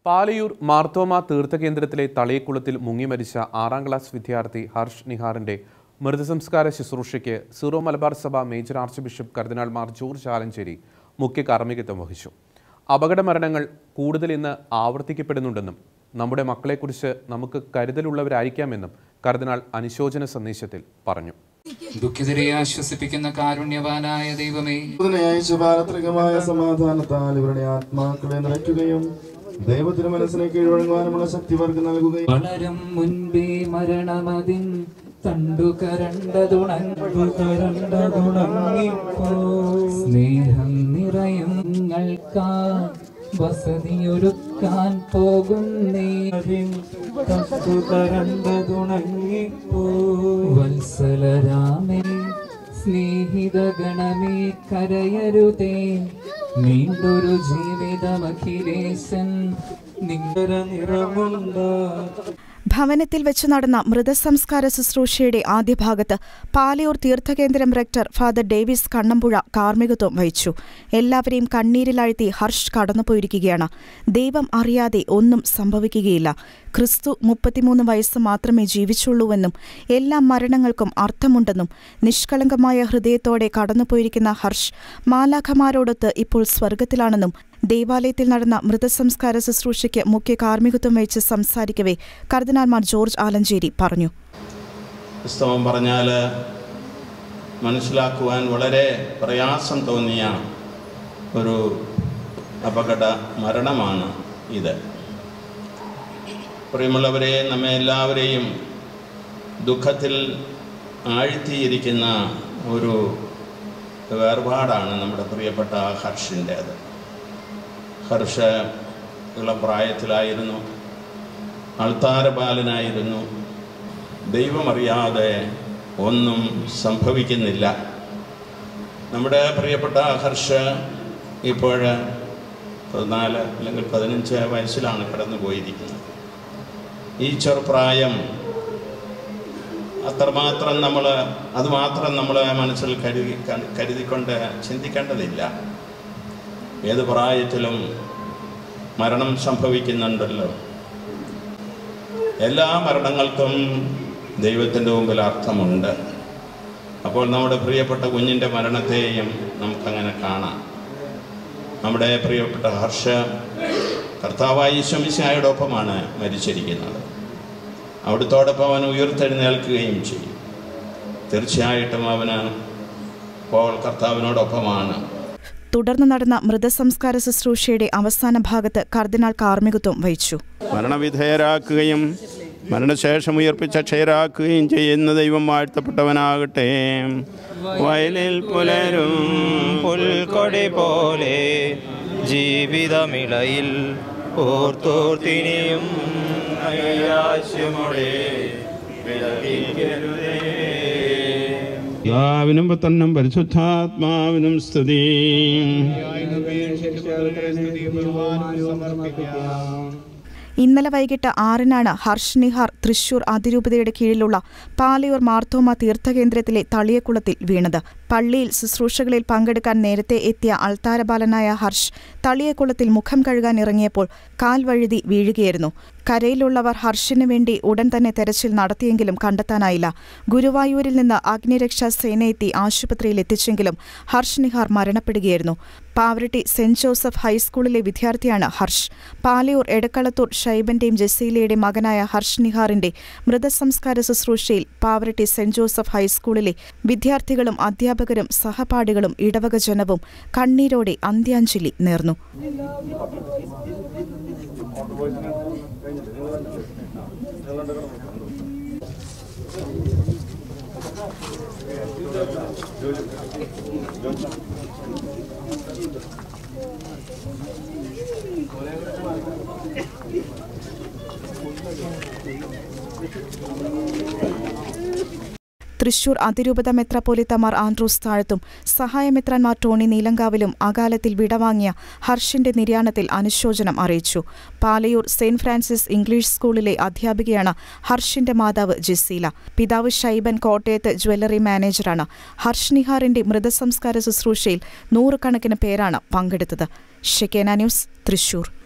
പാലയൂർ മാർത്തോമ തീർത്ഥകേന്ദ്രത്തിലെ തളിയക്കുളത്തിൽ മുങ്ങി മരിച്ച ആറാം ക്ലാസ് വിദ്യാർത്ഥി ഹർഷ് നിഹാറിന്റെ മൃതസംസ്കാര ശുശ്രൂഷയ്ക്ക് സീറോ മലബാർ സഭ മേജർ ആർച്ച് ബിഷപ്പ് കർദിനാൾ മാർ ജോർജ് ആലഞ്ചേരി മുഖ്യ കാർമ്മികത്വം വഹിച്ചു അപകട മരണങ്ങൾ കൂടുതൽ ഇന്ന് ആവർത്തിക്കപ്പെടുന്നുണ്ടെന്നും നമ്മുടെ മക്കളെക്കുറിച്ച് നമുക്ക് കരുതലുള്ളവരായിരിക്കാമെന്നും കർദിനാൾ അനുശോചന സന്ദേശത്തിൽ പറഞ്ഞു ദുഃഖിതരെ ആശ്വസിപ്പിക്കുന്ന കാരുണ്യവാനായ ദൈവമേ ഇതിനെ അയച്ചു പാരത്രികമായ സമാധാനത്താൽ ഇവരുടെ ആത്മാക്കളെ നിറയ്ക്കുകയും ദൈവത്തിന് മനസ്സിനെ കീഴ്വഴങ്ങുവാനുമുള്ള ശക്തി അവർക്ക് നൽകുകയും വളരും മുൻപേ മരണമതിൻ തണ്ടു കരണ്ടതുണങ്ങുകരണ്ടതുണങ്ങിപ്പോ സ്നേഹം നിറയും നിങ്ങൾക്കാ വസതിയൊരുക്കാൻ പോകുന്നേ വത്സലരാമേ സ്നേഹിത ഗണമേ കരയരുതേ നീണ്ടൊരു ജീവിതമഖിലേശൻ നിങ്കര നിറമുണ്ടോ ഭവനത്തിൽ വെച്ച് നടന്ന മൃതസംസ്കാര ശുശ്രൂഷയുടെ ആദ്യ ഭാഗത്ത് പാലയൂർ തീർത്ഥകേന്ദ്രം റെക്ടർ ഫാദർ ഡേവിസ് കണ്ണമ്പുഴ കാർമ്മികത്വം വഹിച്ചു എല്ലാവരെയും കണ്ണീരിലാഴ്ത്തി ഹർഷ് കടന്നുപോയിരിക്കുകയാണ് ദൈവം അറിയാതെ ഒന്നും സംഭവിക്കുകയില്ല ക്രിസ്തു മുപ്പത്തിമൂന്ന് വയസ്സ് മാത്രമേ ജീവിച്ചുള്ളൂവെന്നും എല്ലാ മരണങ്ങൾക്കും അർത്ഥമുണ്ടെന്നും നിഷ്കളങ്കമായ ഹൃദയത്തോടെ കടന്നുപോയിരിക്കുന്ന ഹർഷ് മാലാഖമാരോടൊത്ത് ഇപ്പോൾ സ്വർഗത്തിലാണെന്നും ദേവാലയത്തിൽ നടന്ന മൃതസംസ്കാര ശുശ്രൂഷയ്ക്ക് മുഖ്യ കാർമ്മികത്വം വഹിച്ച് സംസാരിക്കവേ കർദിനാൾമാർ ജോർജ് ആലഞ്ചേരി പറഞ്ഞു ക്രിസ്തവം പറഞ്ഞാൽ മനസ്സിലാക്കുവാൻ വളരെ പ്രയാസം തോന്നിയ ഒരു അപകട മരണമാണ് ഇത് പ്രിയമുള്ളവരെ നമ്മെ എല്ലാവരെയും ദുഃഖത്തിൽ ആഴ്ത്തിയിരിക്കുന്ന ഒരു വേർപാടാണ് നമ്മുടെ പ്രിയപ്പെട്ട ഹർഷിൻ്റേത് ഹർഷ ഇളപ്രായത്തിലായിരുന്നു അൾത്താരബാലനായിരുന്നു ദൈവമറിയാതെ ഒന്നും സംഭവിക്കുന്നില്ല നമ്മുടെ പ്രിയപ്പെട്ട ഹർഷ ഇപ്പോൾ പതിനാല് അല്ലെങ്കിൽ പതിനഞ്ച് വയസ്സിലാണ് കടന്നു പോയിരിക്കുന്നത് ഈ ചെറുപ്രായം അത്രമാത്രം നമ്മൾ അതുമാത്രം നമ്മൾ മനസ്സിൽ കരുതി കരുതിക്കൊണ്ട് ചിന്തിക്കേണ്ടതില്ല ഏത് പ്രായത്തിലും മരണം സംഭവിക്കുന്നുണ്ടല്ലോ എല്ലാ മരണങ്ങൾക്കും ദൈവത്തിൻ്റെ മുമ്പിൽ അർത്ഥമുണ്ട് അപ്പോൾ നമ്മുടെ പ്രിയപ്പെട്ട കുഞ്ഞിൻ്റെ മരണത്തെയും നമുക്കങ്ങനെ കാണാം നമ്മുടെ പ്രിയപ്പെട്ട ഹർഷ കർത്താവായി ശമിശായുടെ ഒപ്പമാണ് മരിച്ചിരിക്കുന്നത് അവിടുത്തോടൊപ്പം അവൻ ഉയർത്തെഴുന്നേൽക്കുകയും ചെയ്യും തീർച്ചയായിട്ടും അവന് ഇപ്പോൾ കർത്താവിനോടൊപ്പമാണ് തുടർന്ന് നടന്ന മൃതസംസ്കാര ശുശ്രൂഷയുടെ അവസാന ഭാഗത്ത് കർദിനാൾ കാർമ്മികത്വം വഹിച്ചു മരണവിധേയരാക്കുകയും മരണശേഷം ഉയർപ്പിച്ച ക്ഷയരാക്കുകയും ചെയ്യുന്ന ദൈവം വാഴ്ത്തപ്പെട്ടവനാകട്ടെ വയലിൽ പുലരും പുൽക്കൊടി പോലെ ജീവിതമിളയിൽ ഓർത്തോർത്തിനിയും നൈരാശ്യമോടെ വിലപിക്കരുതേ യാവിനും പുത്രനും പരിശുദ്ധാത്മാവിനും സ്തുതി ഇന്നലെ വൈകിട്ട് ആറിനാണ് ഹർഷ് നിഹാർ തൃശൂർ അതിരൂപതയുടെ കീഴിലുള്ള പാലയൂർ മാർത്തോമ തീർത്ഥകേന്ദ്രത്തിലെ തളിയക്കുളത്തിൽ വീണത് പള്ളിയിൽ ശുശ്രൂഷകളിൽ പങ്കെടുക്കാൻ നേരത്തെ എത്തിയ അൾത്താരബാലനായ ഹർഷ് തളിയക്കുളത്തിൽ മുഖം കഴുകാൻ ഇറങ്ങിയപ്പോൾ കാൽ വഴുതി വീഴുകയായിരുന്നു കരയിലുള്ളവർ ഹർഷിനു വേണ്ടി ഉടൻ തന്നെ തെരച്ചിൽ നടത്തിയെങ്കിലും കണ്ടെത്താനായില്ല ഗുരുവായൂരിൽ നിന്ന് അഗ്നിരക്ഷാ സേന എത്തി ആശുപത്രിയിൽ എത്തിച്ചെങ്കിലും ഹർഷ് നിഹാർ മരണപ്പെടുകയായിരുന്നു പാവറട്ടി സെന്റ് ജോസഫ് ഹൈസ്കൂളിലെ വിദ്യാർത്ഥിയാണ് ഹർഷ് പാലയൂർ എടക്കളത്തൂർ ഷൈബന്റെയും ജസീലയുടെയും മകനായ ഹർഷ് നിഹാറിന്റെ മൃതസംസ്കാര ശുശ്രൂഷയിൽ പാവറട്ടി സെന്റ് ജോസഫ് ഹൈസ്കൂളിലെ വിദ്യാർത്ഥികളും അധ്യാപകരും സഹപാഠികളും ഇടവക ജനവും കണ്ണീരോടെ അന്ത്യാഞ്ജലി നേർന്നു തൃശൂർ അതിരൂപത മെത്രാപ്പോലിത്തമാർ ആൻഡ്രൂസ് താഴത്തും സഹായമെത്രാൻമാർ ടോണി നീലങ്കാവിലും അകാലത്തിൽ വിടവാങ്ങിയ ഹർഷിന്റെ നിര്യാണത്തിൽ അനുശോചനം അറിയിച്ചു പാലയൂർ സെയിന്റ് ഫ്രാൻസിസ് ഇംഗ്ലീഷ് സ്കൂളിലെ അധ്യാപികയാണ് ഹർഷിന്റെ മാതാവ് ജസീല പിതാവ് ഷൈബൻ കോട്ടയത്ത് ജ്വല്ലറി മാനേജറാണ് ഹർഷ് നിഹാറിന്റെ മൃതസംസ്കാര ശുശ്രൂഷയിൽ നൂറുകണക്കിന് പേരാണ് പങ്കെടുത്തത് ഷെക്കേന ന്യൂസ് തൃശൂർ